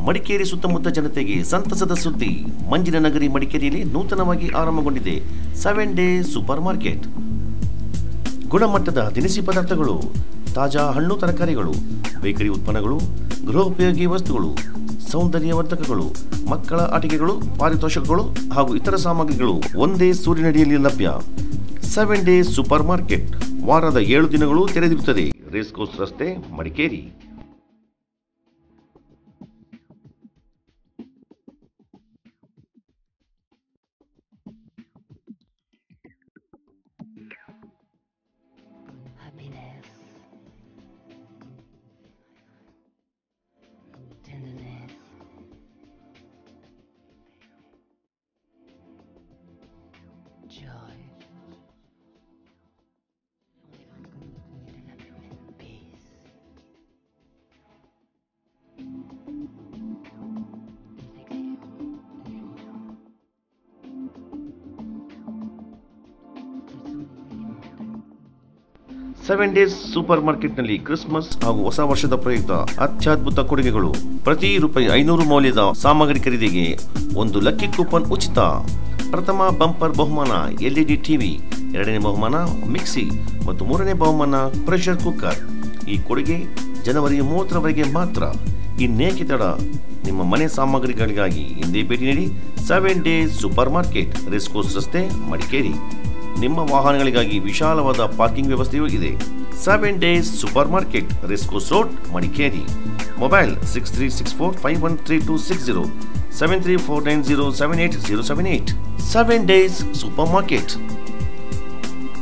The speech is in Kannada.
ಮಡಿಕೇರಿ ಸುತ್ತಮುತ್ತ ಜನತೆಗೆ ಸಂತಸದ ಸುದ್ದಿ ಮಂಜಿನ ನಗರಿ ಮಡಿಕೇರಿಯಲ್ಲಿ ನೂತನವಾಗಿ ಆರಂಭಗೊಂಡಿದೆ ಸೆವೆನ್ ಡೇ ಸೂಪರ್ ಮಾರ್ಕೆಟ್ ಗುಣಮಟ್ಟದ ದಿನಸಿ ಪದಾರ್ಥಗಳು ತಾಜಾ ಹಣ್ಣು ತರಕಾರಿಗಳು ಬೇಕರಿ ಉತ್ಪನ್ನಗಳು ಗೃಹೋಪಯೋಗಿ ವಸ್ತುಗಳು ಸೌಂದರ್ಯವರ್ಧಕಗಳು ಮಕ್ಕಳ ಆಟಿಕೆಗಳು ಪಾರಿತೋಷಕಗಳು ಹಾಗೂ ಇತರ ಸಾಮಗ್ರಿಗಳು ಒಂದೇ ಸೂರಿನಡಿಯಲ್ಲಿ ಲಭ್ಯ ಸೆವೆನ್ ಡೇ ಸೂಪರ್ ಮಾರ್ಕೆಟ್ ವಾರದ ಏಳು ದಿನಗಳು ತೆರೆದಿರುತ್ತದೆ ರೇಸ್ ಕೋರ್ಸ್ ರಸ್ತೆ Madikeri happiness, tenderness, joy, peace. Seven days super ಮಾರ್ಕೆಟ್ನಲ್ಲಿ ಕ್ರಿಸ್ಮಸ್ ಹಾಗೂ ಹೊಸ ವರ್ಷದ ಪ್ರಯುಕ್ತ ಅತ್ಯದ್ಭುತ ಕೊಡುಗೆಗಳು ಪ್ರತಿ ರೂಪಾಯಿ ಐನೂರು ಮೌಲ್ಯದ ಸಾಮಗ್ರಿ ಖರೀದಿಗೆ ಒಂದು ಲಕ್ಕಿ ಕೂಪನ್ ಉಚಿತ ಪ್ರಥಮ ಬಂಪರ್ ಬಹುಮಾನ ಎಲ್ಇಡಿ ಟಿವಿ ಎರಡನೇ ಬಹುಮಾನ ಮಿಕ್ಸಿ ಮತ್ತು ಮೂರನೇ ಬಹುಮಾನ ಪ್ರೆಷರ್ ಕುಕ್ಕರ್ ಈ ಕೊಡುಗೆ ಜನವರಿ ಮೂವತ್ತರವರೆಗೆ ಮಾತ್ರ ಇನ್ನೇಕೆ ತಡ ನಿಮ್ಮ ಮನೆ ಸಾಮಗ್ರಿಗಳಿಗಾಗಿ ಹಿಂದೆ ಭೇಟಿ ನೀಡಿ seven days super market racecourse ರಸ್ತೆ ಮಡಿಕೇರಿ ನಿಮ್ಮ ವಾಹನಗಳಿಗಾಗಿ ವಿಶಾಲವಾದ ಪಾರ್ಕಿಂಗ್ ವ್ಯವಸ್ಥೆಯೂ ಇದೆ seven days super market racecourse road Madikeri mobile six three six four five one three two six zero seven three four nine zero seven eight zero seven eight seven days super market